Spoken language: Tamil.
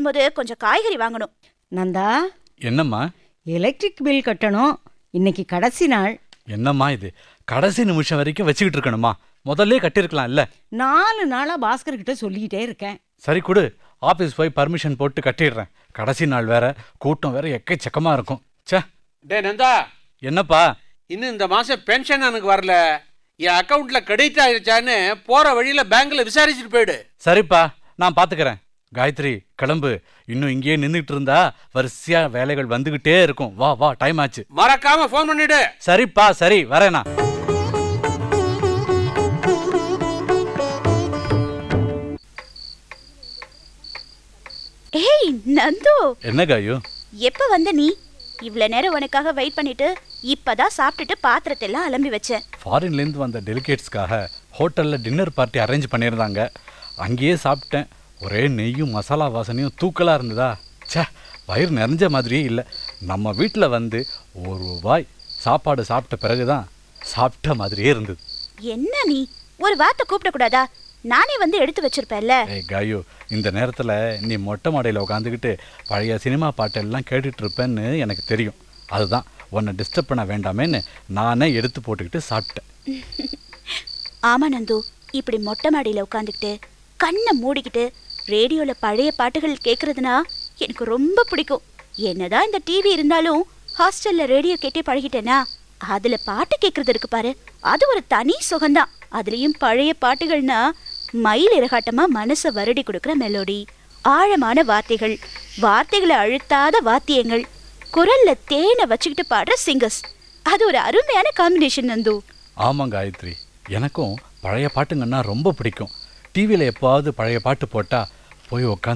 வரும்போது கொஞ்சம் காய்கறி வாங்கணும் நந்தா என்னம்மா எலக்ட்ரிக் பில் கட்டணும் இன்னைக்கு கடைசி நாள் என்னம்மா இது கடைசி நிமிஷம் வரைக்கும் வச்சுக்கிட்டு இருக்கணுமா முதல்ல கட்டியிருக்கலாம் இல்ல நாலு நாளா பாஸ்கர் கிட்ட சொல்லிக்கிட்டே இருக்கேன் சரி கொடு ஆபீஸ் போய் பர்மிஷன் போட்டு கட்டிடுறேன் கடைசி நாள் வேற கூட்டம் வேற எக்கச்சக்கமா இருக்கும் ச்சே டே நந்தா என்னப்பா இன்னும் இந்த மாசம் பென்ஷன் எனக்கு வரல என் அக்கவுண்ட்ல கிரெடிட் ஆயிருச்சான்னு போற வழியில பேங்க்ல விசாரிச்சுட்டு போயிடு சரிப்பா நான் பாத்துக்கறேன் காயத்ரி கிளம்பு இன்னும் இங்கேயே நின்றுட்டு இருந்தா வரிசையா வேலைகள் வந்துகிட்டே இருக்கும் வா வா டைம் ஆச்சு மறக்காம ஃபோன் பண்ணிடு சரிப்பா சரி வரேனா ஏய் நந்து என்ன காயு எப்ப வந்த நீ இவ்வளவு நேரம் உனக்காக வெயிட் பண்ணிட்டு இப்பதான் சாப்பிட்டுட்டு பாத்திரத்தை எல்லாம் அலம்பி வச்சேன் ஃபாரின்லேருந்து வந்த டெலிகேட்ஸ்க்காக ஹோட்டலில் டின்னர் பார்ட்டி அரேஞ்ச் பண்ணியிருந்தாங்க அங்கேயே சாப்பிட்டேன் ஒரே நெய்யும் மசாலா வாசனையும் தூக்கலாக இருந்ததா ச்சே வயிறு நிறைஞ்ச மாதிரியே இல்லை நம்ம வீட்டில் வந்து ஒரு வாய் சாப்பாடு சாப்பிட்ட பிறகு தான் சாப்பிட்ட மாதிரியே இருந்தது என்ன நீ ஒரு வார்த்தை கூப்பிடக்கூடாதா நானே வந்து எடுத்து வச்சிருப்பேன்ல ஏய் காயு இந்த நேரத்தில் நீ மொட்டை மாடையில் உட்காந்துக்கிட்டு பழைய சினிமா பாட்டெல்லாம் கேட்டுட்டு இருப்பேன்னு எனக்கு தெரியும் அதுதான் உன்னை டிஸ்டர்ப் பண்ண வேண்டாமேன்னு நானே எடுத்து போட்டுக்கிட்டு சாப்பிட்டேன் ஆமா நந்து இப்படி மொட்டை மாடியில உட்காந்துக்கிட்டு கண்ணை மூடிக்கிட்டு ரேடியோல பழைய பாட்டுகள் கேட்கறதுனா எனக்கு ரொம்ப பிடிக்கும் என்னதான் இந்த டிவி இருந்தாலும் ஹாஸ்டல்ல ரேடியோ கேட்டே பழகிட்டேனா அதுல பாட்டு கேட்கறது இருக்கு பாரு அது ஒரு தனி சுகம்தான் அதுலயும் பழைய பாட்டுகள்னா மயில் இறகாட்டமா மனசை வருடி கொடுக்குற மெலோடி ஆழமான வார்த்தைகள் வார்த்தைகளை அழுத்தாத வாத்தியங்கள் குரல்ல தேனை வச்சுக்கிட்டு பாடுற சிங்கர்ஸ் அது ஒரு அருமையான காம்பினேஷன் நந்து ஆமாம் காயத்ரி எனக்கும் பழைய பாட்டுங்கன்னா ரொம்ப பிடிக்கும் டிவியில் எப்பாவது பழைய பாட்டு போட்டால் போய் உட்காந்து